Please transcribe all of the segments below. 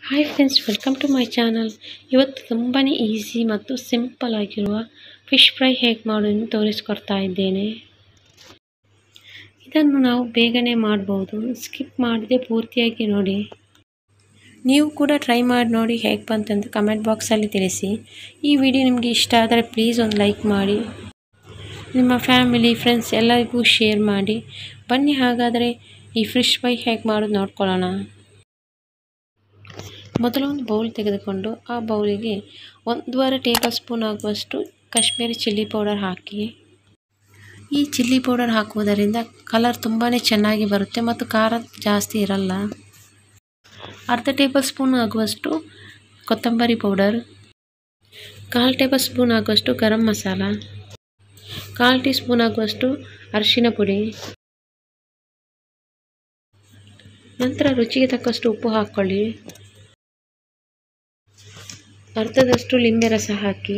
hi friends welcome to my channel ಇವತ್ತು ತುಂಬಾ easy ಮತ್ತು ಸಿಂಪಲ್ ಆಗಿರುವ ಫಿಶ್ ಫ್ರೈ ಹೇಗೆ ಮಾಡೋದನ್ನು ತೋರಿಸ್ಕೊಡ್ತಾ ಇದ್ದೇನೆ ಇದನ್ನು ನಾವು ಬೇಗನೆ ಮಾಡ್ಬೋದು ಸ್ಕಿಪ್ ಮಾಡದೆ ಪೂರ್ತಿಯಾಗಿ ನೋಡಿ ನೀವು ಕೂಡ ಟ್ರೈ ಮಾಡಿ ನೋಡಿ ಹೇಗೆ ಬಂತಂತ ಕಮೆಂಟ್ ಬಾಕ್ಸಲ್ಲಿ ತಿಳಿಸಿ ಈ ವಿಡಿಯೋ ನಿಮಗೆ ಇಷ್ಟ ಆದರೆ ಪ್ಲೀಸ್ ಒಂದು ಲೈಕ್ ಮಾಡಿ ನಿಮ್ಮ ಫ್ಯಾಮಿಲಿ ಫ್ರೆಂಡ್ಸ್ ಎಲ್ಲರಿಗೂ ಶೇರ್ ಮಾಡಿ ಬನ್ನಿ ಹಾಗಾದರೆ ಈ ಫಿಶ್ ಫ್ರೈ ಹೇಗೆ ಮಾಡೋದು ನೋಡ್ಕೊಳ್ಳೋಣ ಮೊದಲು ಒಂದು ಬೌಲ್ ತೆಗೆದುಕೊಂಡು ಆ ಬೌಲಿಗೆ ಒಂದೂವರೆ ಟೇಬಲ್ ಸ್ಪೂನ್ ಆಗುವಷ್ಟು ಕಾಶ್ಮೀರಿ ಚಿಲ್ಲಿ ಪೌಡರ್ ಹಾಕಿ ಈ ಚಿಲ್ಲಿ ಪೌಡರ್ ಹಾಕುವುದರಿಂದ ಕಲರ್ ತುಂಬಾ ಚೆನ್ನಾಗಿ ಬರುತ್ತೆ ಮತ್ತು ಖಾರ ಜಾಸ್ತಿ ಇರಲ್ಲ ಅರ್ಧ ಟೇಬಲ್ ಸ್ಪೂನ್ ಆಗುವಷ್ಟು ಕೊತ್ತಂಬರಿ ಪೌಡರ್ ಕಾಲು ಟೇಬಲ್ ಸ್ಪೂನ್ ಆಗುವಷ್ಟು ಗರಂ ಮಸಾಲ ಕಾಲು ಟೀ ಸ್ಪೂನ್ ಆಗುವಷ್ಟು ಅರಿಶಿನ ಪುಡಿ ನಂತರ ರುಚಿಗೆ ತಕ್ಕಷ್ಟು ಉಪ್ಪು ಹಾಕ್ಕೊಳ್ಳಿ ಅರ್ಧದಷ್ಟು ಲಿಂಬೆ ರಸ ಹಾಕಿ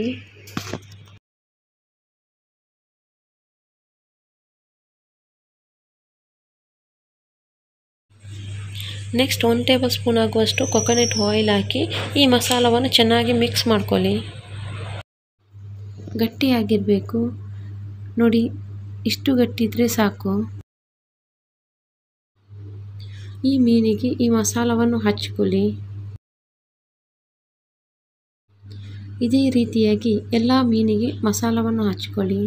ನೆಕ್ಸ್ಟ್ ಒಂದು ಟೇಬಲ್ ಸ್ಪೂನ್ ಆಗುವಷ್ಟು ಕೊಕೊನಟ್ ಆಯಿಲ್ ಹಾಕಿ ಈ ಮಸಾಲವನ್ನು ಚೆನ್ನಾಗಿ ಮಿಕ್ಸ್ ಮಾಡ್ಕೊಳ್ಳಿ ಗಟ್ಟಿಯಾಗಿರಬೇಕು ನೋಡಿ ಇಷ್ಟು ಗಟ್ಟಿ ಇದ್ದರೆ ಸಾಕು ಈ ಮೀನಿಗೆ ಈ ಮಸಾಲವನ್ನು ಹಚ್ಕೊಳ್ಳಿ ಇದೇ ರೀತಿಯಾಗಿ ಎಲ್ಲ ಮೀನಿಗೆ ಮಸಾಲವನ್ನು ಹಚ್ಕೊಳ್ಳಿ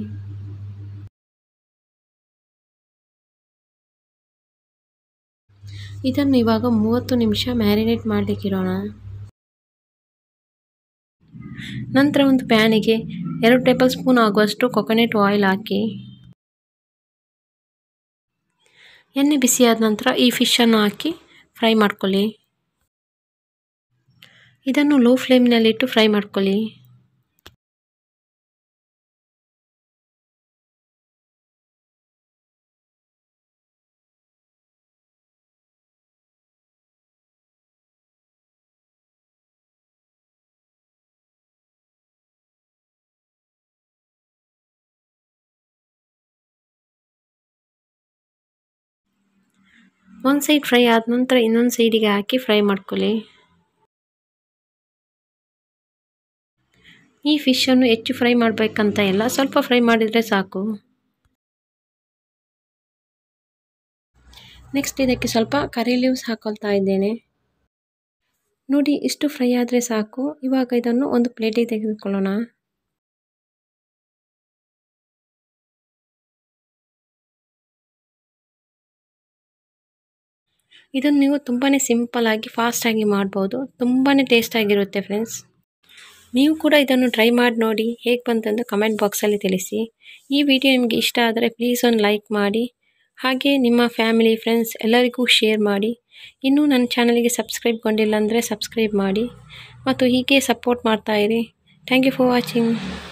ಇದನ್ನು ಇವಾಗ ಮೂವತ್ತು ನಿಮಿಷ ಮ್ಯಾರಿನೇಟ್ ಮಾಡಲಿಕ್ಕಿರೋಣ ನಂತರ ಒಂದು ಪ್ಯಾನಿಗೆ ಎರಡು ಟೇಬಲ್ ಸ್ಪೂನ್ ಆಗುವಷ್ಟು ಕೊಕೊನಟ್ ಆಯಿಲ್ ಹಾಕಿ ಎಣ್ಣೆ ಬಿಸಿಯಾದ ನಂತರ ಈ ಫಿಶನ್ನು ಹಾಕಿ ಫ್ರೈ ಮಾಡ್ಕೊಳ್ಳಿ ಇದನ್ನು ಲೋ ಫ್ಲೇಮ್ನಲ್ಲಿಟ್ಟು ಫ್ರೈ ಮಾಡ್ಕೊಳ್ಳಿ ಒಂದು ಸೈಡ್ ಫ್ರೈ ಆದ ನಂತರ ಇನ್ನೊಂದು ಸೈಡಿಗೆ ಹಾಕಿ ಫ್ರೈ ಮಾಡ್ಕೊಳ್ಳಿ ಈ ಫಿಶನ್ನು ಹೆಚ್ಚು ಫ್ರೈ ಮಾಡಬೇಕಂತ ಇಲ್ಲ ಸ್ವಲ್ಪ ಫ್ರೈ ಮಾಡಿದರೆ ಸಾಕು ನೆಕ್ಸ್ಟ್ ಇದಕ್ಕೆ ಸ್ವಲ್ಪ ಕರಿ ಲೀವ್ಸ್ ಹಾಕೊಳ್ತಾ ಇದ್ದೇನೆ ನೋಡಿ ಇಷ್ಟು ಫ್ರೈ ಆದರೆ ಸಾಕು ಇವಾಗ ಇದನ್ನು ಒಂದು ಪ್ಲೇಟಿಗೆ ತೆಗೆದುಕೊಳ್ಳೋಣ ಇದನ್ನು ನೀವು ತುಂಬಾ ಸಿಂಪಲ್ಲಾಗಿ ಫಾಸ್ಟಾಗಿ ಮಾಡ್ಬೋದು ತುಂಬಾ ಟೇಸ್ಟಾಗಿರುತ್ತೆ ಫ್ರೆಂಡ್ಸ್ ನೀವು ಕೂಡ ಇದನ್ನು ಟ್ರೈ ಮಾಡಿ ನೋಡಿ ಹೇಗೆ ಬಂತಂದು ಕಮೆಂಟ್ ಬಾಕ್ಸಲ್ಲಿ ತಿಳಿಸಿ ಈ ವಿಡಿಯೋ ನಿಮಗೆ ಇಷ್ಟ ಆದರೆ ಪ್ಲೀಸ್ ಒಂದು ಲೈಕ್ ಮಾಡಿ ಹಾಗೆ ನಿಮ್ಮ ಫ್ಯಾಮಿಲಿ ಫ್ರೆಂಡ್ಸ್ ಎಲ್ಲರಿಗೂ ಶೇರ್ ಮಾಡಿ ಇನ್ನೂ ನನ್ನ ಚಾನಲ್ಗೆ ಸಬ್ಸ್ಕ್ರೈಬ್ಗೊಂಡಿಲ್ಲ ಅಂದರೆ ಸಬ್ಸ್ಕ್ರೈಬ್ ಮಾಡಿ ಮತ್ತು ಹೀಗೆ ಸಪೋರ್ಟ್ ಮಾಡ್ತಾಯಿರಿ ಥ್ಯಾಂಕ್ ಯು ಫಾರ್ ವಾಚಿಂಗ್